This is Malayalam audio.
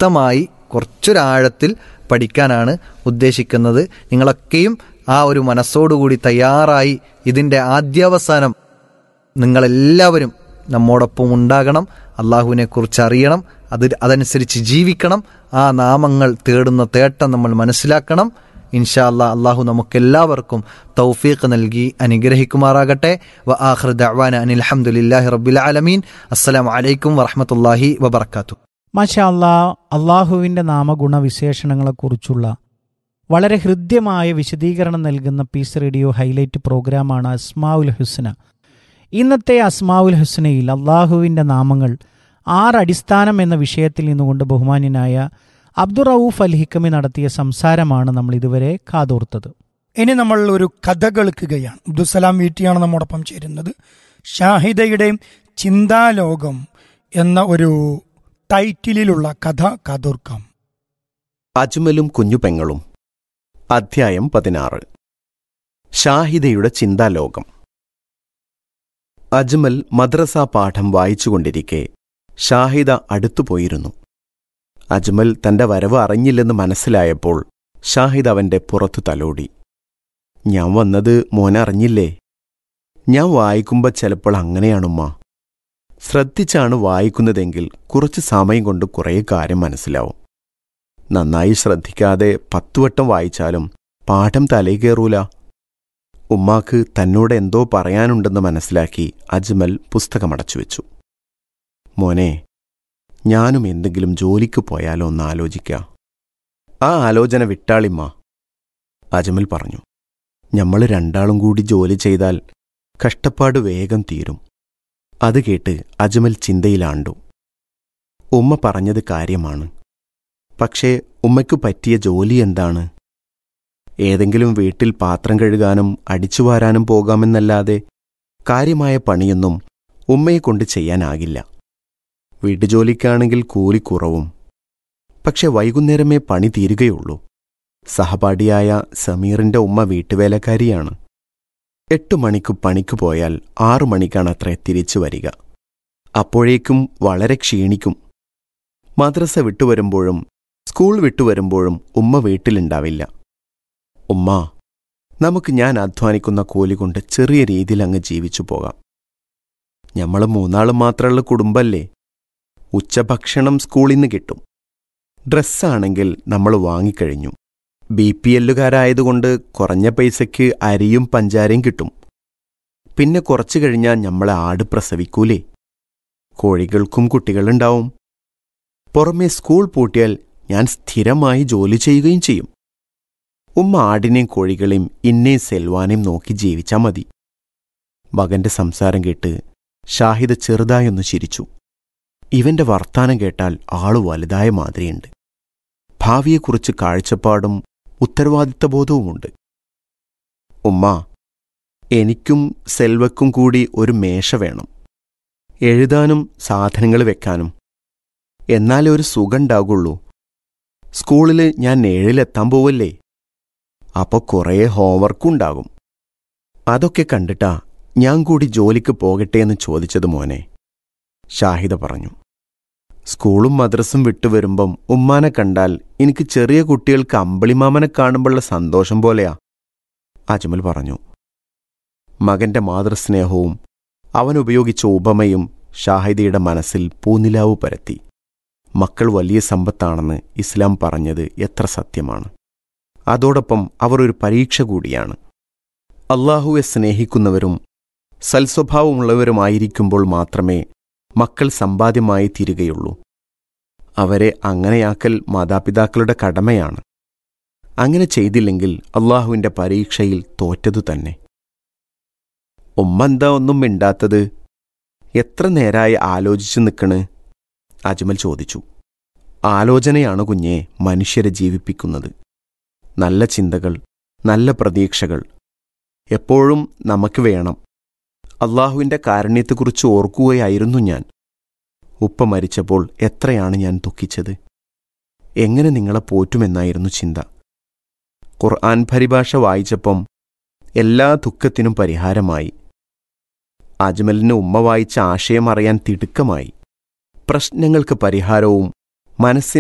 വ്യക്തമായി കുറച്ചൊരാഴത്തിൽ പഠിക്കാനാണ് ഉദ്ദേശിക്കുന്നത് നിങ്ങളൊക്കെയും ആ ഒരു മനസ്സോടുകൂടി തയ്യാറായി ഇതിൻ്റെ ആദ്യാവസാനം നിങ്ങളെല്ലാവരും നമ്മോടൊപ്പം ഉണ്ടാകണം അള്ളാഹുവിനെ കുറിച്ച് അറിയണം അത് അതനുസരിച്ച് ജീവിക്കണം ആ നാമങ്ങൾ തേടുന്ന തേട്ടം നമ്മൾ മനസ്സിലാക്കണം ഇൻഷാ അല്ലാ അള്ളാഹു നമുക്കെല്ലാവർക്കും തൗഫീഖ് നൽകി അനുഗ്രഹിക്കുമാറാകട്ടെ വ ആഖിർ ദഅ്വാന അനിൽ ഹംദുലില്ലാഹി റബ്ബിൽ ആലമീൻ അസ്സലാമു അലൈക്കും വറഹ്മത്തുള്ളാഹി വബർക്കാത്തു മാഷാ അല്ലാ അള്ളാഹുവിൻ്റെ നാമഗുണവിശേഷണങ്ങളെക്കുറിച്ചുള്ള വളരെ ഹൃദ്യമായ വിശദീകരണം നൽകുന്ന പീസ് റേഡിയോ ഹൈലൈറ്റ് പ്രോഗ്രാമാണ് അസ്മാവുൽ ഹുസ്ന ഇന്നത്തെ അസ്മാവുൽ ഹുസ്നയിൽ അള്ളാഹുവിൻ്റെ നാമങ്ങൾ ആറടിസ്ഥാനം എന്ന വിഷയത്തിൽ നിന്നുകൊണ്ട് ബഹുമാന്യനായ അബ്ദുറൌഫ് അൽ ഹിക്കമി നടത്തിയ സംസാരമാണ് നമ്മൾ ഇതുവരെ കാതോർത്തത് ഇനി നമ്മൾ ഒരു കഥ കേൾക്കുകയാണ് അബ്ദുസലാം വീട്ടിയാണ് നമ്മോടൊപ്പം ചേരുന്നത് ഷാഹിദയുടെ ചിന്താലോകം എന്ന ഒരു ടൈറ്റിലുള്ള കഥ കാതോർക്കാം അജ്മലും കുഞ്ഞുപെങ്ങളും അധ്യായം പതിനാറ് ഷാഹിദയുടെ ചിന്താലോകം അജ്മൽ മദ്രസ പാഠം വായിച്ചുകൊണ്ടിരിക്കെ ഷാഹിദ അടുത്തുപോയിരുന്നു അജ്മൽ തന്റെ വരവ് അറിഞ്ഞില്ലെന്ന് മനസ്സിലായപ്പോൾ ഷാഹിദ് അവന്റെ പുറത്തു തലോടി ഞാൻ വന്നത് മോനറിഞ്ഞില്ലേ ഞാൻ വായിക്കുമ്പോ ചിലപ്പോൾ അങ്ങനെയാണുമ്മ ശ്രദ്ധിച്ചാണ് വായിക്കുന്നതെങ്കിൽ കുറച്ച് സമയം കൊണ്ട് കുറേ കാര്യം മനസ്സിലാവും നന്നായി ശ്രദ്ധിക്കാതെ പത്തുവട്ടം വായിച്ചാലും പാഠം തലയിൽ കയറൂല ഉമ്മാക്ക് തന്നോട് എന്തോ പറയാനുണ്ടെന്ന് മനസ്സിലാക്കി അജ്മൽ പുസ്തകമടച്ചു വെച്ചു മോനെ ഞാനും എന്തെങ്കിലും ജോലിക്ക് പോയാലോ ഒന്ന് ആലോചിക്കാം ആ ആലോചന വിട്ടാളിമ്മ അജ്മൽ പറഞ്ഞു ഞമ്മൾ രണ്ടാളും കൂടി ജോലി ചെയ്താൽ കഷ്ടപ്പാട് വേഗം തീരും അത് കേട്ട് അജ്മൽ ചിന്തയിലാണ്ടു ഉമ്മ പറഞ്ഞത് കാര്യമാണ് പക്ഷേ ഉമ്മയ്ക്കു പറ്റിയ ജോലി എന്താണ് ഏതെങ്കിലും വീട്ടിൽ പാത്രം കഴുകാനും അടിച്ചുവാരാനും പോകാമെന്നല്ലാതെ കാര്യമായ പണിയൊന്നും ഉമ്മയെക്കൊണ്ട് ചെയ്യാനാകില്ല വീട്ടുജോലിക്കാണെങ്കിൽ കൂലി കുറവും പക്ഷെ വൈകുന്നേരമേ പണി തീരുകയുള്ളൂ സഹപാഠിയായ സമീറിന്റെ ഉമ്മ വീട്ടുവേലക്കാരിയാണ് എട്ടു മണിക്ക് പണിക്ക് പോയാൽ ആറു മണിക്കാണത്രേ തിരിച്ചു വരിക അപ്പോഴേക്കും വളരെ ക്ഷീണിക്കും മദ്രസ വിട്ടുവരുമ്പോഴും സ്കൂൾ വിട്ടുവരുമ്പോഴും ഉമ്മ വീട്ടിലുണ്ടാവില്ല ഉമ്മ നമുക്ക് ഞാൻ അധ്വാനിക്കുന്ന കൂലി കൊണ്ട് ചെറിയ രീതിയിൽ അങ്ങ് ജീവിച്ചു പോകാം ഞമ്മള് മൂന്നാളും മാത്രമുള്ള കുടുംബല്ലേ ഉച്ചഭക്ഷണം സ്കൂളിൽ നിന്ന് കിട്ടും ഡ്രസ്സാണെങ്കിൽ നമ്മൾ വാങ്ങിക്കഴിഞ്ഞു ബി പി എല്ലുകാരായതുകൊണ്ട് കുറഞ്ഞ പൈസയ്ക്ക് അരിയും പഞ്ചാരയും കിട്ടും പിന്നെ കുറച്ചു കഴിഞ്ഞാൽ ഞമ്മളെ ആട് പ്രസവിക്കൂലേ കോഴികൾക്കും കുട്ടികളുണ്ടാവും പുറമെ സ്കൂൾ പൂട്ടിയാൽ ഞാൻ സ്ഥിരമായി ജോലി ചെയ്യുകയും ചെയ്യും ഉമ്മ ആടിനെയും കോഴികളെയും ഇന്നേയും സെൽവാനെയും നോക്കി ജീവിച്ചാ മതി മകന്റെ സംസാരം കേട്ട് ഷാഹിദ് ചെറുതായൊന്ന് ചിരിച്ചു ഇവന്റെ വർത്താനം കേട്ടാൽ ആളു വലുതായ മാതിരിയുണ്ട് ഭാവിയെക്കുറിച്ച് കാഴ്ചപ്പാടും ഉത്തരവാദിത്തബോധവുമുണ്ട് ഉമ്മ എനിക്കും സെൽവക്കും കൂടി ഒരു മേശ വേണം എഴുതാനും സാധനങ്ങൾ വെക്കാനും എന്നാലേ ഒരു സുഖമുണ്ടാകുള്ളൂ സ്കൂളിൽ ഞാൻ ഏഴിലെത്താൻ പോവല്ലേ അപ്പൊ കുറേ ഹോംവർക്കും ഉണ്ടാകും അതൊക്കെ കണ്ടിട്ടാ ഞാൻ കൂടി ജോലിക്ക് പോകട്ടെ എന്ന് ചോദിച്ചത് മോനെ ഷാഹിദ പറഞ്ഞു സ്കൂളും മദ്രസും വിട്ടുവരുമ്പം ഉമ്മാനെ കണ്ടാൽ എനിക്ക് ചെറിയ കുട്ടികൾക്ക് അമ്പിളിമാമനെ കാണുമ്പോഴുള്ള സന്തോഷം പോലെയാ അജ്മൽ പറഞ്ഞു മകന്റെ മാതൃസ്നേഹവും അവൻ ഉപയോഗിച്ച ഉപമയും ഷാഹിദയുടെ മനസ്സിൽ പൂനിലാവ് പരത്തി മക്കൾ വലിയ സമ്പത്താണെന്ന് ഇസ്ലാം പറഞ്ഞത് എത്ര സത്യമാണ് അതോടൊപ്പം അവർ ഒരു പരീക്ഷ കൂടിയാണ് അള്ളാഹുവെ സ്നേഹിക്കുന്നവരും സൽസ്വഭാവമുള്ളവരുമായിരിക്കുമ്പോൾ മാത്രമേ മക്കൾ സമ്പാദ്യമായി തീരുകയുള്ളൂ അവരെ അങ്ങനെയാക്കൽ മാതാപിതാക്കളുടെ കടമയാണ് അങ്ങനെ ചെയ്തില്ലെങ്കിൽ അള്ളാഹുവിന്റെ പരീക്ഷയിൽ തോറ്റതു തന്നെ ഉമ്മ എന്താ ഒന്നും മിണ്ടാത്തത് എത്ര നേരായി ആലോചിച്ചു നിൽക്കണ് അജ്മൽ ചോദിച്ചു ആലോചനയാണ് കുഞ്ഞെ മനുഷ്യരെ ജീവിപ്പിക്കുന്നത് നല്ല ചിന്തകൾ നല്ല പ്രതീക്ഷകൾ എപ്പോഴും നമുക്ക് വേണം അള്ളാഹുവിന്റെ കാരുണ്യത്തെക്കുറിച്ച് ഓർക്കുകയായിരുന്നു ഞാൻ ഉപ്പ മരിച്ചപ്പോൾ എത്രയാണ് ഞാൻ ദുഃഖിച്ചത് എങ്ങനെ നിങ്ങളെ പോറ്റുമെന്നായിരുന്നു ചിന്ത ഖുർആൻ പരിഭാഷ വായിച്ചപ്പം എല്ലാ ദുഃഖത്തിനും പരിഹാരമായി അജ്മലിന് ഉമ്മ വായിച്ച ആശയം അറിയാൻ തിടുക്കമായി പ്രശ്നങ്ങൾക്ക് പരിഹാരവും മനസ്സിന്